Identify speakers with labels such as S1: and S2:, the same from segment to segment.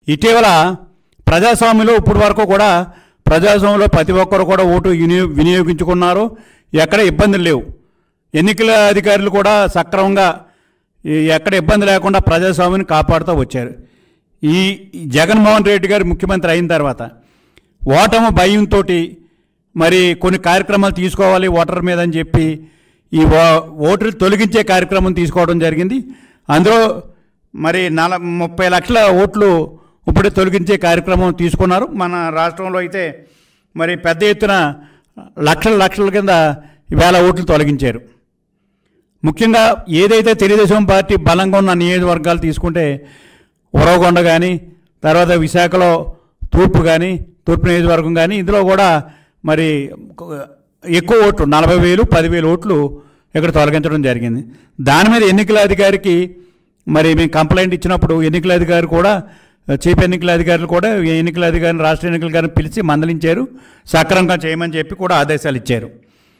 S1: ఇటీవల ప్రజాస్వామ్యంలో ఇప్పుడు వరకు కూడా ప్రజాస్వామ్యంలో ప్రతి ఒక్కరు కూడా ఓటు వినియో వినియోగించుకున్నారు ఎక్కడ ఇబ్బందులు లేవు ఎన్నికల అధికారులు కూడా సక్రమంగా ఈ ఎక్కడ ఇబ్బంది లేకుండా ప్రజాస్వామ్యాన్ని కాపాడుతూ వచ్చారు ఈ ఈ జగన్మోహన్ రెడ్డి గారు ముఖ్యమంత్రి అయిన తర్వాత ఓటము భయంతో మరి కొన్ని కార్యక్రమాలు తీసుకోవాలి ఓటర్ మీద అని చెప్పి ఈ ఓ- ఓటులు తొలగించే కార్యక్రమం తీసుకోవడం జరిగింది అందులో మరి నల ముప్పై లక్షల ఓట్లు ఇప్పుడే తొలగించే కార్యక్రమం తీసుకున్నారు మన రాష్ట్రంలో అయితే మరి పెద్ద ఎత్తున లక్షల లక్షల కింద వేల ఓట్లు తొలగించారు ముఖ్యంగా ఏదైతే తెలుగుదేశం పార్టీ బలంగా ఉన్న నియోజకవర్గాలు తీసుకుంటే ఉరవకొండ కానీ తర్వాత విశాఖలో తూర్పు కానీ తూర్పు నియోజకవర్గం కానీ ఇందులో కూడా మరి ఎక్కువ ఓట్లు నలభై వేలు పదివేలు ఓట్లు ఇక్కడ తొలగించడం జరిగింది దాని మీద ఎన్నికల అధికారికి మరి మేము కంప్లైంట్ ఇచ్చినప్పుడు ఎన్నికల అధికారి కూడా చీఫ్ ఎన్నికల అధికారులు కూడా ఎన్నికల అధికారిని రాష్ట్ర ఎన్నికల గారిని పిలిచి మందలించారు సక్రమంగా చేయమని చెప్పి కూడా ఆదేశాలు ఇచ్చారు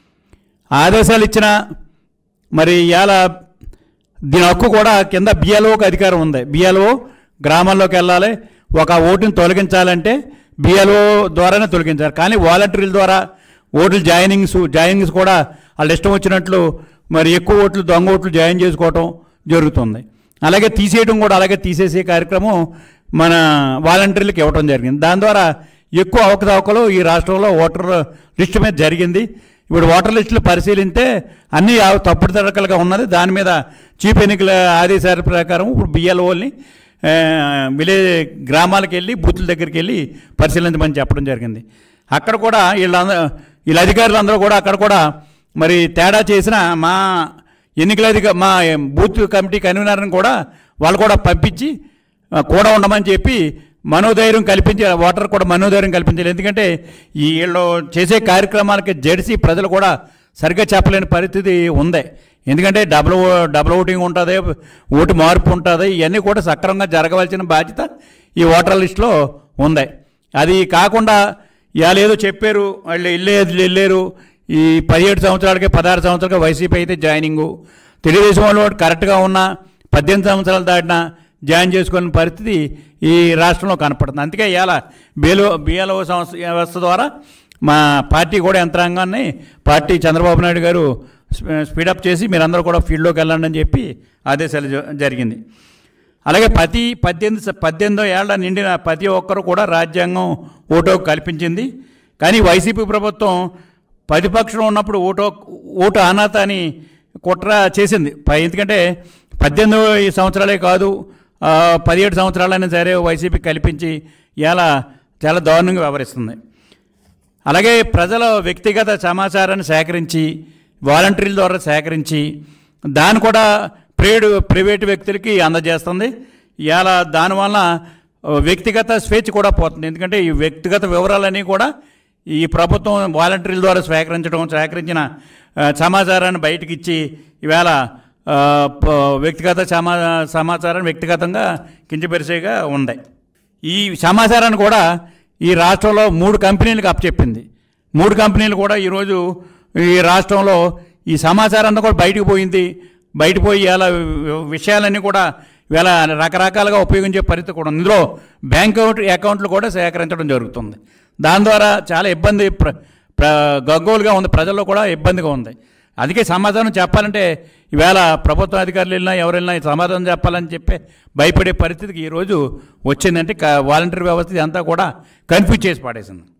S1: ఆదేశాలు ఇచ్చిన మరి ఇవాళ దీని హక్కు కూడా కింద బిఎల్ఓకి అధికారం ఉంది బిఎల్ఓ గ్రామాల్లోకి వెళ్ళాలి ఒక ఓటుని తొలగించాలంటే బిఎల్ఓ ద్వారానే తొలగించాలి కానీ వాలంటీర్ల ద్వారా ఓట్లు జాయినింగ్స్ జాయినింగ్స్ కూడా వాళ్ళు ఇష్టం వచ్చినట్లు మరి ఎక్కువ ఓట్లు దొంగ ఓట్లు జాయిన్ చేసుకోవటం జరుగుతుంది అలాగే తీసేయడం కూడా అలాగే తీసేసే కార్యక్రమం మన వాలంటీర్లకు ఇవ్వటం జరిగింది దాని ద్వారా ఎక్కువ అవకతవకలు ఈ రాష్ట్రంలో ఓటర్ లిస్టు మీద జరిగింది ఇప్పుడు ఓటర్ లిస్టులు పరిశీలిస్తే అన్నీ ఆ- తప్పుడు తడకలుగా ఉన్నది దాని మీద చీఫ్ ఎన్నికల ఆదేశాల ప్రకారం ఇప్పుడు బిఎల్ఓల్ని విలేజ్ గ్రామాలకు వెళ్ళి బూతుల దగ్గరికి వెళ్ళి పరిశీలించమని చెప్పడం జరిగింది అక్కడ కూడా వీళ్ళందరూ వీళ్ళ అధికారులు అందరూ కూడా అక్కడ కూడా మరి తేడా చేసిన మా ఎన్నికల అధిక మా బూత్ కమిటీ కన్వీనర్ని కూడా వాళ్ళు కూడా పంపించి ఆ, కూడా ఉండమని చెప్పి మనోధైర్యం కల్పించి ఓటర్ కూడా మనోధైర్యం కల్పించాలి ఎందుకంటే ఈ వీళ్ళు చేసే కార్యక్రమాలకి జడిసి ప్రజలు కూడా సరిగ్గా చెప్పలేని పరిస్థితి ఉంది ఎందుకంటే డబుల్ ఓ- డబుల్ ఓటింగ్ ఉంటుంది ఓటు మార్పు ఉంటుంది ఇవన్నీ కూడా సక్రమంగా జరగవలసిన బాధ్యత ఈ ఓటర్ లిస్టులో ఉంది అది కాకుండా ఇవాళ ఏదో చెప్పారు వాళ్ళు వెళ్ళేది వెళ్ళారు ఈ పదిహేడు సంవత్సరాలకి పదహారు సంవత్సరాలకి వైసీపీ అయితే జాయినింగు తెలుగుదేశం వాళ్ళు కరెక్ట్గా ఉన్న పద్దెనిమిది సంవత్సరాలు దాటిన జాయిన్ చేసుకునే పరిస్థితి ఈ రాష్ట్రంలో కనపడుతుంది అందుకే ఇవాళ బేలో బిఎల్ఓ సంస్థ వ్యవస్థ ద్వారా మా పార్టీ కూడా యంత్రాంగాన్ని పార్టీ చంద్రబాబు నాయుడు గారు స్పీ- స్పీడప్ చేసి మీరందరూ కూడా ఫీల్డ్లోకి వెళ్ళండి అని చెప్పి ఆదేశాలు జ- జరిగింది అలాగే ప్రతి పద్దెనిమిది స- పద్దెనిమిదో ఏళ్ల నిండిన ప్రతి ఒక్కరు కూడా రాజ్యాంగం ఓటు హక్కు కల్పించింది కానీ వైసీపీ ప్రభుత్వం ప్రతిపక్షంలో ఉన్నప్పుడు ఓటు హక్కు- ఓటు అనాథ అని కుట్ర చేసింది పై- ఎందుకంటే పద్దెనిమిది సంవత్సరాలే కాదు ఆ, పదిహేడు సంవత్సరాలైనా సరే వైసీపీ కల్పించి ఇలా చాలా దారుణంగా వ్యవహరిస్తుంది అలాగే ప్రజల వ్యక్తిగత సమాచారాన్ని సేకరించి వాలంటీర్ల ద్వారా సేకరించి దాన్ని కూడా ప్రైవేటు ప్రైవేటు వ్యక్తులకి అందజేస్తుంది ఇవాళ దానివల్ల ఆ, వ్యక్తిగత స్వేచ్ఛ కూడా పోతుంది ఎందుకంటే ఈ వ్యక్తిగత వివరాలన్నీ కూడా ఈ ప్రభుత్వం వాలంటీర్ల ద్వారా సేకరించడం సేకరించిన ఆ, సమాచారాన్ని బయటకు ఇచ్చి ఈవేళ ఆ, ప- వ్యక్తిగత సమా సమాచారాన్ని వ్యక్తిగతంగా కించపరిచేగా ఉంది ఈ సమాచారాన్ని కూడా ఈ రాష్ట్రంలో మూడు కంపెనీలకు అప్పచెప్పింది మూడు కంపెనీలు కూడా ఈరోజు ఈ రాష్ట్రంలో ఈ సమాచారం అంతా కూడా బయటకు పోయింది బయట పోయి ఇలా విషయాలన్నీ కూడా ఇలా రకరకాలుగా ఉపయోగించే పరిస్థితి కూడా ఉంది ఇందులో బ్యాంక్ అకౌంట్ అకౌంట్లు కూడా సేకరించడం జరుగుతుంది దాని ద్వారా చాలా ఇబ్బంది ప్ర ప్ర గగ్గోలుగా ఉంది ప్రజల్లో కూడా ఇబ్బందిగా ఉంది అందుకే సమాధానం చెప్పాలంటే ఈవేళ ప్రభుత్వ అధికారులు వెళ్ళినా ఎవరు వెళ్ళినా ఈ సమాధానం చెప్పాలని చెప్పి భయపడే పరిస్థితికి ఈరోజు వచ్చిందంటే క- వాలంటీర్ వ్యవస్థ అంతా కూడా కన్ఫ్యూజ్ చేసి పడేసింది